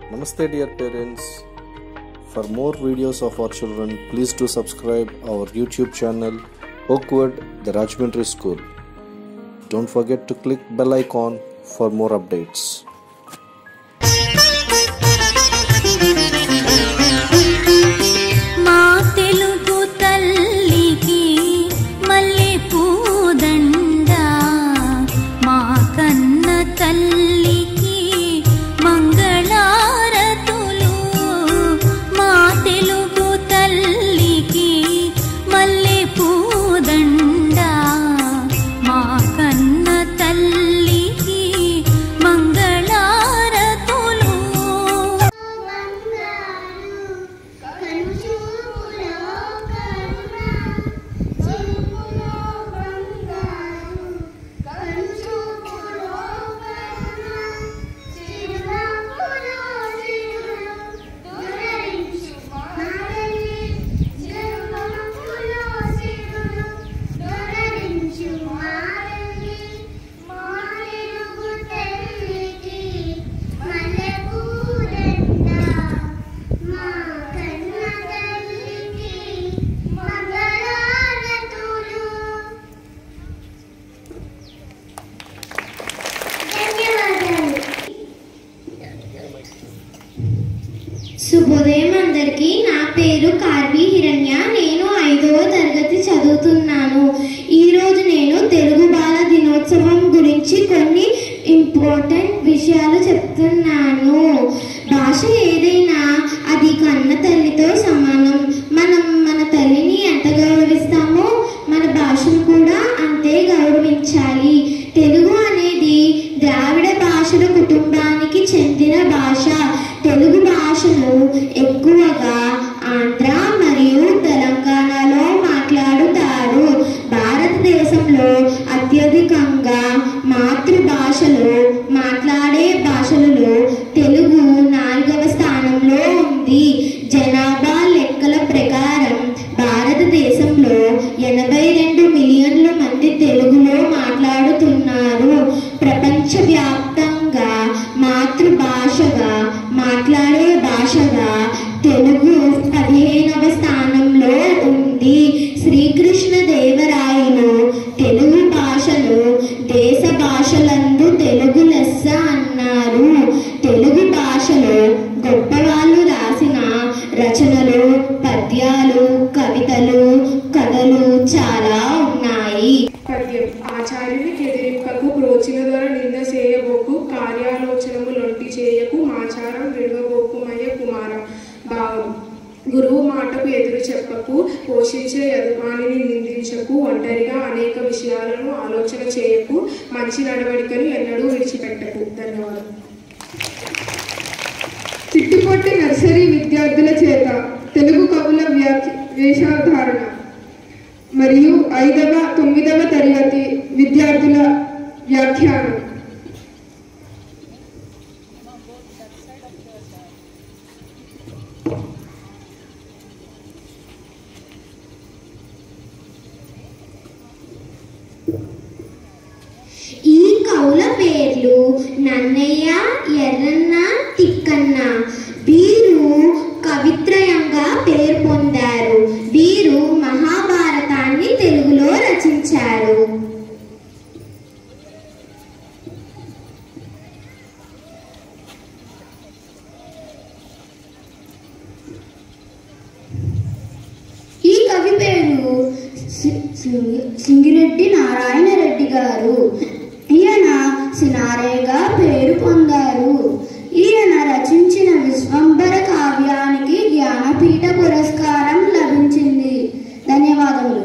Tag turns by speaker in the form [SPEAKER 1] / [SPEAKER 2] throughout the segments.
[SPEAKER 1] Namaste, dear parents. For more videos of our children, please do subscribe our YouTube channel Oakwood, the Rajmentary School. Don't forget to click bell icon for more updates.
[SPEAKER 2] మా తెలుగు తల్లికి మల్లె పూదండ మా కన్న తల్లికి మంగళారతులు మా తెలుగు తల్లికి మల్లె పూదండ మా కన్న తల్లికి మంగళారతులు
[SPEAKER 3] మా కన్న తల్లికి మంగళారతులు ధన్యవాదాలు శుభోదయం అందరికీ నా పేరు కార్వి హిరణ్య నేను ఐదవ తరగతి చదువుతున్నాను ఈరోజు నేను తెలుగు బాల దినోత్సవం గురించి కొన్ని ఇంపార్టెంట్ విషయాలు చెప్తున్నాను భాష ఏదైనా అది కన్న తల్లితో సమానం మనం మన తల్లిని ఎంత గౌరవిస్తామో మన భాషను కూడా అంతే గౌరవించాలి తెలుగు అనేది ద్రావిడ భాషల కుటుంబానికి చెందిన భాష తెలుగు భాషను ఎక్కువగా ఆంధ్ర మరియు తెలంగాణలో మాట్లాడుతారు భారతదేశంలో అత్యధికంగా మాతృభాషలో మాట్లాడే భాషలలో తెలుగు నాలుగవ స్థానంలో ఉంది జనాభా లెక్కల ప్రకారం భారతదేశంలో ఎనభై రెండు మిలియన్ల మంది తెలుగులో మాట్లాడుతున్నారు ప్రపంచవ్యాప్తంగా మాతృభాషగా మాట్లాడే భాషగా తెలుగు పదిహేనవ స్థానంలో ఉంది శ్రీకృష్ణ దేవరాయలు తెలుగు భాషను దేశ భాషలందు తెలుగు లెస్స అన్నారు తెలుగు భాషలో గొప్పవాళ్ళు రాసిన రచనలు పద్యాలు కవితలు కథలు చాలా ఉన్నాయి
[SPEAKER 4] పద్యం ఆచార్యుని ఎదిరింపకు ప్రోచిన ధర నింద చేయబోకు కార్యాలోచనము లొంటి చేయకు మాచారం విడవబోకుమయ్య కుమార భావం గురువు మాటకు ఎదురు చెప్పకు పోషించే యజమానిని నిందించకు ఒంటరిగా అనేక విషయాలను ఆలోచన చేయకు మంచి నడవడికను ఎన్నడూ విడిచిపెట్టకు ధన్యవాదాలు చిట్టుపొట్టి నర్సరీ విద్యార్థుల చేత తెలుగు కవుల వ్యాఖ్య వేషధారణ మరియు ఐదవ తొమ్మిదవ తరగతి విద్యార్థుల వ్యాఖ్యానం
[SPEAKER 3] ఈ కవుల పేర్లు నన్నయ్య ఎర్రన్న తిక్కన్న వీరు కవిత్రయంగా పేరు పొందారు వీరు మహాభారతాన్ని తెలుగులో రచించారు ఈ కవి పేరు సి- సింగి- సింగిరెడ్డి నారాయణ రెడ్డి గారు ఈయన సినారేగా పేరు పొందారు ఈయన రచించిన విశ్వంబర కావ్యానికి జ్ఞానపీఠ పురస్కారం లభించింది ధన్యవాదములు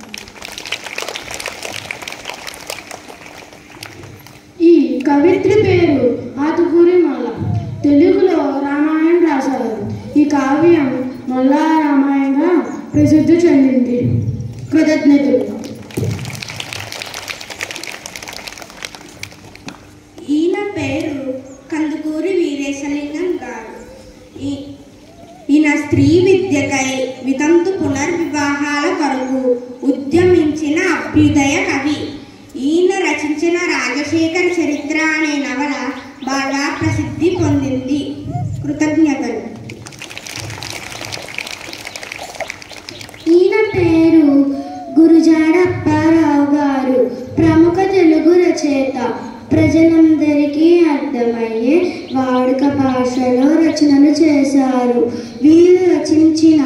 [SPEAKER 3] ఈ కవిత్రి పేరు ఆతుకూరి మల్ల తెలుగులో రామాయణం రాశారు ఈ కావ్యం మల్లా రామాయణంగా ప్రసిద్ధి చెందింది కృతజ్ఞతలు
[SPEAKER 5] ఈయన పేరు కందుకూరి వీరేశలింగం గారు ఈ- ఈయన స్త్రీ విద్యకై వితంతు పునర్వివాహాల కొరకు ఉద్యమించిన అభ్యుదయ కవి ఈయన రచించిన రాజశేఖర చరిత్ర అనే నవల బాగా ప్రసిద్ధి పొందింది కృత
[SPEAKER 3] వాడుక భాషలో రచనలు చేశారు వీరు రచించిన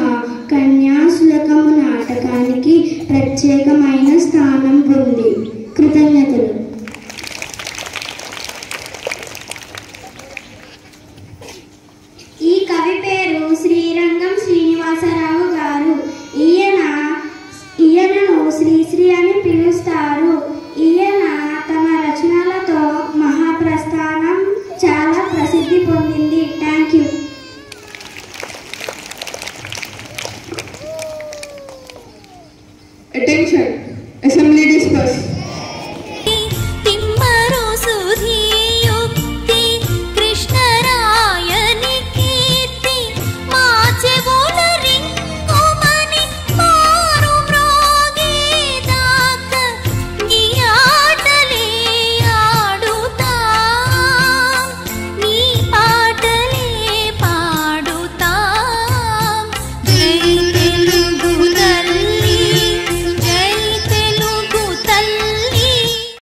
[SPEAKER 3] కన్యాశులకము నాటకానికి ప్రత్యేకమైన స్థానం ఉంది కృతజ్ఞతలు